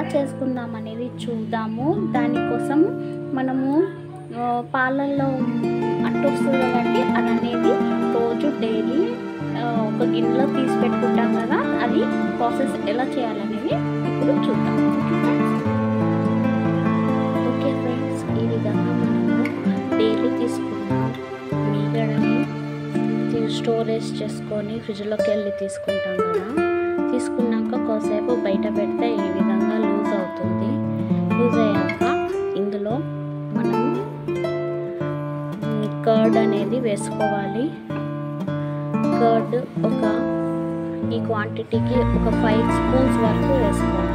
చేసుకుందాం అనేది చూద్దాము దానికోసం మనము ఆ, పాలల్లో అట్టు వస్తుంది కదండి అది అనేది రోజు డైలీ ఒక గిన్నెలో తీసి పెట్టుకుంటాం కదా అది ప్రాసెస్ ఎలా చేయాలనేది ఇప్పుడు చూద్దాం ఓకే ఫ్రెండ్స్ ఈ విధంగా మనము డైలీ తీసుకున్న మీగడని తీ- స్టోరేజ్ చేసుకొని ఫ్రిడ్జ్లోకి వెళ్ళి తీసుకుంటాం కదా తీసుకున్నాక కాసేపు బయట పెడితే ఈ విధంగా లూజ్ అవుతుంది లూజ్ అయ్యాక ఇందులో మనం కర్డ్ అనేది వేసుకోవాలి కర్డ్ ఒక ఈ క్వాంటిటీకి ఒక ఫైవ్ స్పూన్స్ వరకు వేసుకోవాలి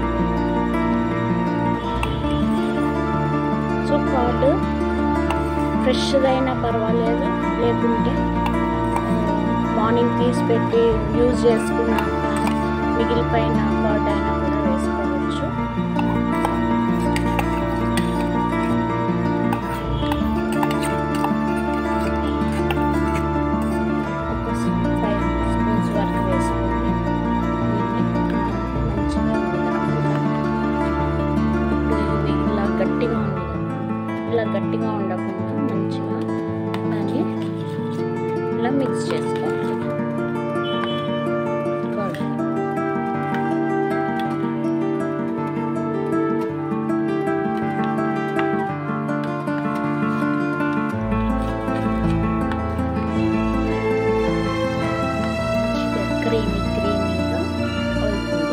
సో కర్డ్ ఫ్రెష్గా అయినా పర్వాలేదు లేకుంటే మార్నింగ్ తీసి పెట్టి యూజ్ చేసుకున్న మిగిలిపోయిన కర్డ్ అయినా కూడా వేసుకోవచ్చు ఒక ఫైవ్ స్పూన్స్ వరకు వేసుకొని దీన్ని మంచిగా ఇప్పుడు ఇది ఇలా గట్టిగా ఉంది కదా ఇలా గట్టిగా ఉండకుండా మంచిగా దాన్ని ఇలా మిక్స్ చేసుకోవాలి కర్డ్. క్రీమీ క్రీమీగా అవుతుంది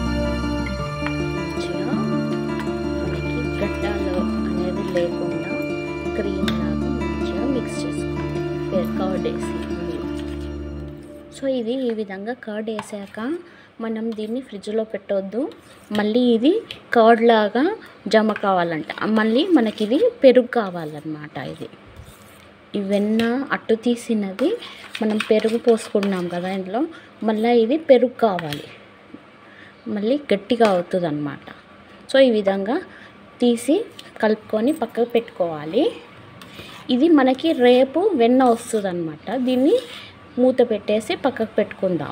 మంచిగా మనకి గడ్డాలు అనేది లేకుండా క్రీమ్ లాగా మంచిగా మిక్స్ చేసుకోవాలి కర్డ్ వేసి సో ఇది ఈ విధంగా కర్డ్ వేసాక మనం దీన్ని ఫ్రిడ్జ్లో పెట్టొద్దు మళ్ళీ ఇది కర్డ్ లాగా జమ కావాలంట మళ్ళీ మనకి ఇది పెరుగు కావాలన్నమాట ఇది ఈ వెన్న అట్టు తీసినది మనం పెరుగు పోసుకున్నాం కదా ఇందులో మళ్ళీ ఇది పెరుగు కావాలి మళ్ళీ గట్టిగా అవుతుంది అనమాట సో ఈ విధంగా తీసి కలుపుకొని పక్కకు పెట్టుకోవాలి ఇది మనకి రేపు వెన్న వస్తుంది అనమాట దీన్ని మూత పెట్టేసి పక్కకు పెట్టుకుందాం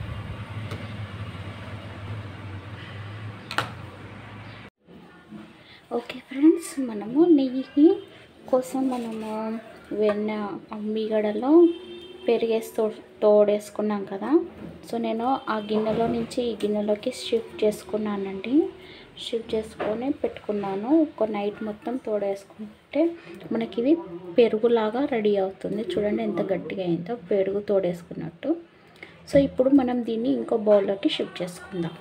ఓకే ఫ్రెండ్స్ మనము నెయ్యి కోసం మనము వెన్న మీగడలో పెరిగేసి తో తోడేసుకున్నాం కదా సో నేను ఆ గిన్నెలో నుంచి ఈ గిన్నెలోకి షిఫ్ట్ చేసుకున్నానండి షిఫ్ట్ చేసుకొని పెట్టుకున్నాను ఒక నైట్ మొత్తం తోడేసుకుంటే మనకి ఇది పెరుగులాగా రెడీ అవుతుంది చూడండి ఎంత గట్టిగా అయిందో పెరుగు తోడేసుకున్నట్టు సో ఇప్పుడు మనం దీన్ని ఇంకో బౌల్లోకి షిఫ్ట్ చేసుకుందాం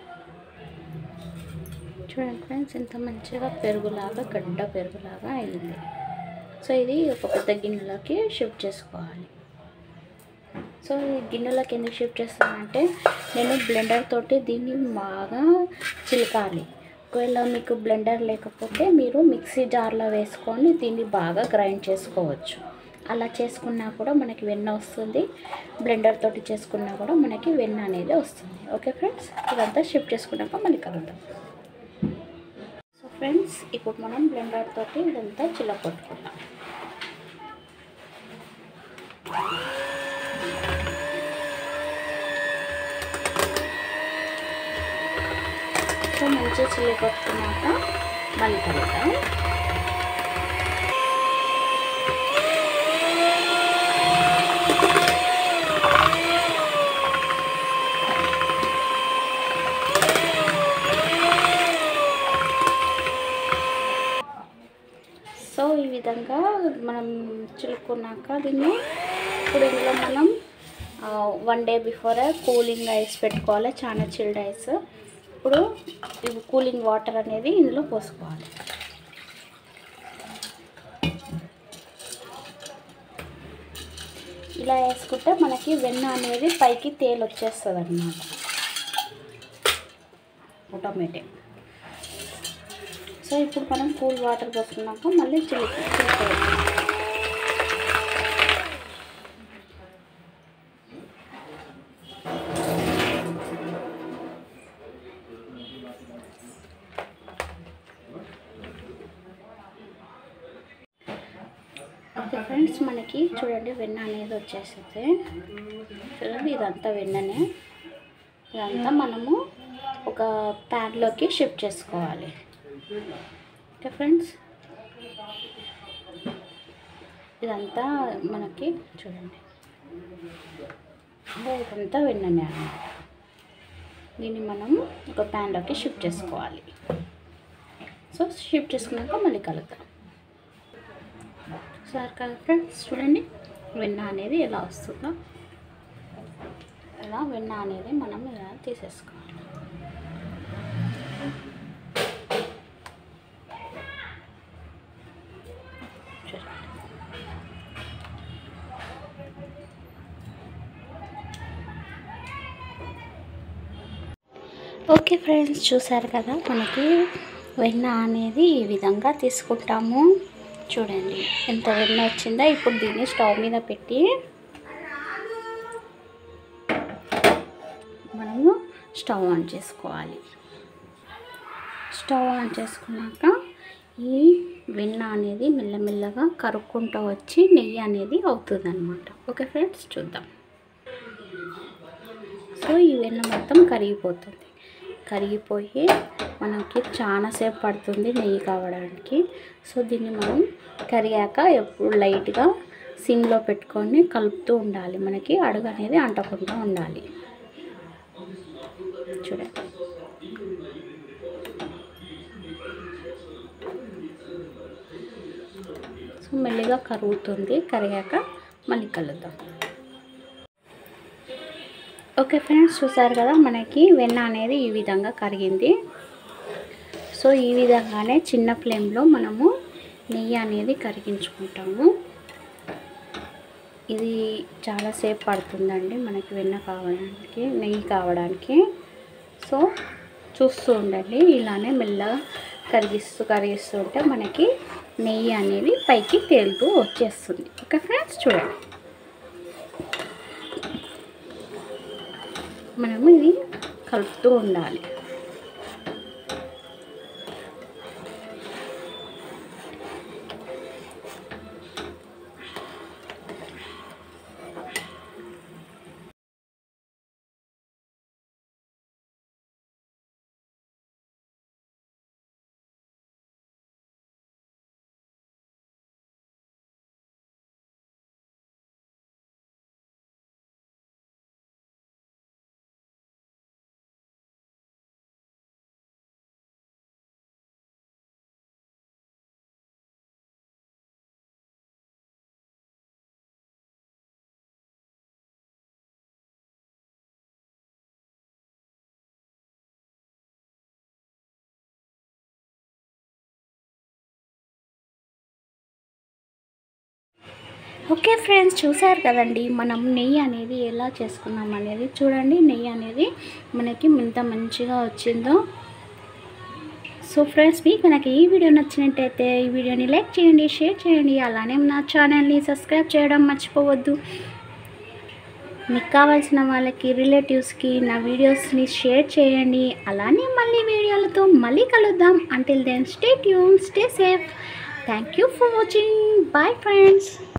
చూడండి ఫ్రెండ్స్ ఎంత మంచిగా పెరుగులాగా గడ్డ పెరుగులాగా అయింది సో ఇది ఒక పెద్ద గిన్నెలోకి షిఫ్ట్ చేసుకోవాలి సో ఈ గిన్నెలోకి ఎందుకు షిఫ్ట్ చేస్తానంటే నేను బ్లెండర్ తోటి దీన్ని బాగా చిలకాలి ఒకవేళ మీకు బ్లెండర్ లేకపోతే మీరు మిక్సీ జార్లో వేసుకొని దీన్ని బాగా గ్రైండ్ చేసుకోవచ్చు అలా చేసుకున్నా కూడా మనకి వెన్న వస్తుంది బ్లెండర్ తోటి చేసుకున్నా కూడా మనకి వెన్న అనేది వస్తుంది ఓకే ఫ్రెండ్స్ ఇదంతా షిఫ్ట్ చేసుకున్నాక మళ్ళీ కలుద్దాం సో ఫ్రెండ్స్ ఇప్పుడు మనం బ్లెండర్ తోటి ఇదంతా చిల్లకొట్టుకుందాం సో మంచిగా చిల్లి కొట్టుకున్నాక మళ్ళీ కలుద్దాం సో ఈ విధంగా మనం చిలుక్కున్నాక దీన్ని ఇప్పుడు ఇందులో మనం one day before cooling ice పెట్టుకోవాలి చాలా చిల్డ్ ఐస్ ఇప్పుడు ఇవి కూలింగ్ వాటర్ అనేది ఇందులో పోసుకోవాలి ఇలా వేసుకుంటే మనకి వెన్న అనేది పైకి తేలి వచ్చేస్తుంది అనమాట ఆటోమేటిక్ సో ఇప్పుడు మనం కూల్ వాటర్ పోసుకున్నాక మళ్ళీ చిలికి చిలికేయాలి ఓకే ఫ్రెండ్స్ మనకి చూడండి వెన్న అనేది వచ్చేసింది చూడండి ఇదంతా వెన్ననే ఇదంతా మనము ఒక ప్యాన్లోకి షిఫ్ట్ చేసుకోవాలి ఓకే ఫ్రెండ్స్ ఇదంతా మనకి చూడండి అంటే ఇదంతా వెన్ననే అన్నమాట దీన్ని మనం ఒక ప్యాన్లోకి షిఫ్ట్ చేసుకోవాలి సో షిఫ్ట్ చేసుకున్నాక మళ్ళీ కలుద్దాం సార్ కదా ఫ్రెండ్స్ చూడండి వెన్న అనేది ఎలా వస్తుందో ఇలా వెన్న అనేది మనం ఇలా తీసేసుకోవాలి చూడండి ఓకే ఫ్రెండ్స్ చూసారు కదా మనకి వెన్న అనేది ఈ విధంగా తీసుకుంటాము చూడండి ఎంత వెన్న వచ్చిందో ఇప్పుడు దీన్ని స్టవ్ మీద పెట్టి మనము స్టవ్ ఆన్ చేసుకోవాలి స్టవ్ ఆన్ చేసుకున్నాక ఈ వెన్న అనేది మెల్లమెల్లగా కరుక్కుంటూ వచ్చి నెయ్యి అనేది అవుతుంది అనమాట ఓకే ఫ్రెండ్స్ చూద్దాం సో ఈ వెన్న మొత్తం కరిగిపోతుంది కరిగిపోయి మనకి చాలాసేపు పడుతుంది నెయ్యి కావడానికి సో దీన్ని మనం కరిగాక ఎప్పుడు లైట్గా సిమ్లో పెట్టుకొని కలుపుతూ ఉండాలి మనకి అడుగు అనేది అంటకుండా ఉండాలి చూడండి సో మెల్లిగా కరుగుతుంది కరిగాక మళ్ళీ కలుద్దాం ఓకే ఫ్రెండ్స్ చూసారు కదా మనకి వెన్న అనేది ఈ విధంగా కరిగింది సో ఈ విధంగానే చిన్న ఫ్లేమ్లో మనము నెయ్యి అనేది కరిగించుకుంటాము ఇది చాలాసేపు పడుతుందండి మనకి వెన్న కావడానికి నెయ్యి కావడానికి సో చూస్తూ ఉండండి ఇలానే మెల్లగా కరిగిస్తూ కరిగిస్తూ ఉంటే మనకి నెయ్యి అనేది పైకి తేలుతూ వచ్చేస్తుంది ఓకే ఫ్రెండ్స్ చూడండి మనము ఇది కలుపుతూ ఉండాలి ఓకే ఫ్రెండ్స్ చూసారు కదండి మనం నెయ్యి అనేది ఎలా చేసుకున్నాం అనేది చూడండి నెయ్యి అనేది మనకి ఎంత మంచిగా వచ్చిందో సో ఫ్రెండ్స్ మీకు నాకు ఈ వీడియో నచ్చినట్టయితే ఈ వీడియోని లైక్ చేయండి షేర్ చేయండి అలానే నా ఛానల్ని సబ్స్క్రైబ్ చేయడం మర్చిపోవద్దు మీకు కావాల్సిన వాళ్ళకి రిలేటివ్స్కి నా వీడియోస్ని షేర్ చేయండి అలానే మళ్ళీ వీడియోలతో మళ్ళీ కలుద్దాం until then stay tuned stay safe thank you for watching bye friends